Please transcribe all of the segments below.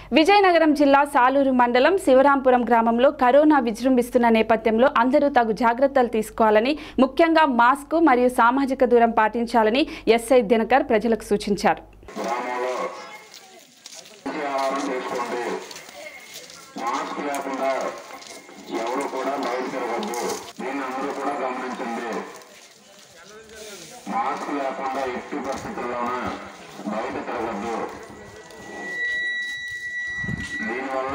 విజయనగరం జిల్లా సాలూరు మండలం శివరాంపురం గ్రామంలో కరోనా విజృంభిస్తున్న నేపథ్యంలో అందరూ తగు జాగ్రత్తలు తీసుకోవాలని ముఖ్యంగా మాస్క్ మరియు సామాజిక దూరం పాటించాలని ఎస్ఐ దినకర్ ప్రజలకు సూచించారు గ్రామంలో మంచి ఆహారం తీసుకోండి మాస్క్ లేకుండా ఎవరు కూడా బయట తిరగద్దు దీన్ని అందరూ కూడా గమనించండి మాస్క్ లేకుండా ఎట్టి పరిస్థితుల్లోనూ బయట తిరగద్దు దీనివల్ల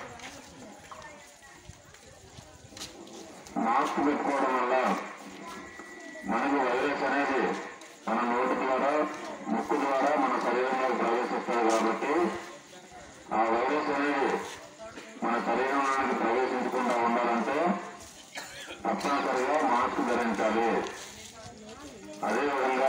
మాస్క్ పెట్టుకోవడం వల్ల మనకు వైరస్ అనేది మన నోటి ద్వారా ముక్కు ద్వారా మన శరీరంలోకి ప్రవేశిస్తుంది కాబట్టి ఆ వైరస్ అనేది మన శరీరంలోకి ప్రవేశించకుండా ఉండాలంటే తప్పనిసరిగా మాస్క్ ధరించాలి అదేవిధంగా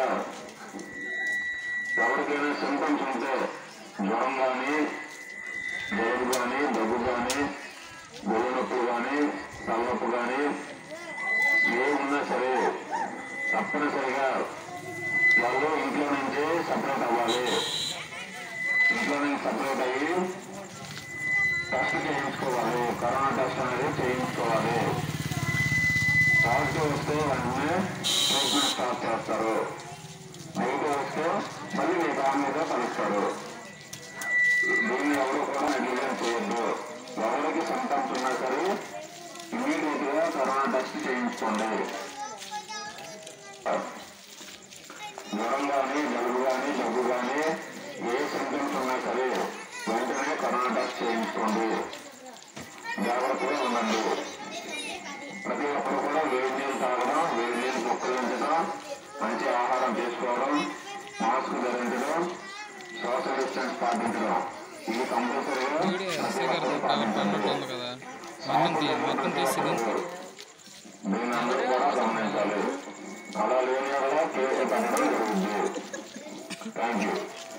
ఎవరికైనా సింటమ్స్ ఉంటే జ్వరం కానీ జలుబు కానీ దగ్గు కానీ గొల్లు నొప్పులు కానీ తలనొప్పి కానీ ఏమున్నా సరే తప్పనిసరిగా వాళ్ళు ఇంట్లో నుంచి సపరేట్ అవ్వాలి ఇంట్లో నుంచి సపరేట్ అయ్యి టెస్ట్ చేయించుకోవాలి కరోనా టెస్ట్ అనేది చేయించుకోవాలి పాజిటివ్ వస్తే వెంటనే ట్రీట్మెంట్ స్టార్ట్ చేస్తారు నెగిటివ్ వస్తే మళ్ళీ మీ దాని మీద కలుస్తారు దీన్ని ఎవరు కూడా నెగ్లిజెన్స్ చేయొద్దు ఎవరికి సంతమ్స్ ఉన్నా సరే ఇమీడియట్ గా కరోనా టెస్ట్ చేయించుకోండి జ్వరం కానీ జలుబు కానీ దగ్గు కానీ ఏ సింటమ్స్ ఉన్నా సరే వెంటనే కరోనా టెస్ట్ చేయించుకోండి జాగ్రత్తగా ఉండండి ప్రతి ఒక్కరు కూడా వేడి నీళ్ళు తాగడం వేడి నీళ్ళు పుక్కలించడం మంచి ఆహారం తీసుకోవడం మాస్క్ ధరించడం సోషల్ డిస్టెన్స్ పాటించడం ఇది కంపల్సరీగా వీడియో ప్రతి ఎస్ఐ గారు ఒక్కరూ పవర్ పాటించండి ఉంది కదా మొత్తం తీ మొత్తం తీసి దీన్ని అందరూ కూడా గమనించాలి అలా లేని వల్ల కేసు పెట్టడం జరుగుతుంది థ్యాంక్ యూ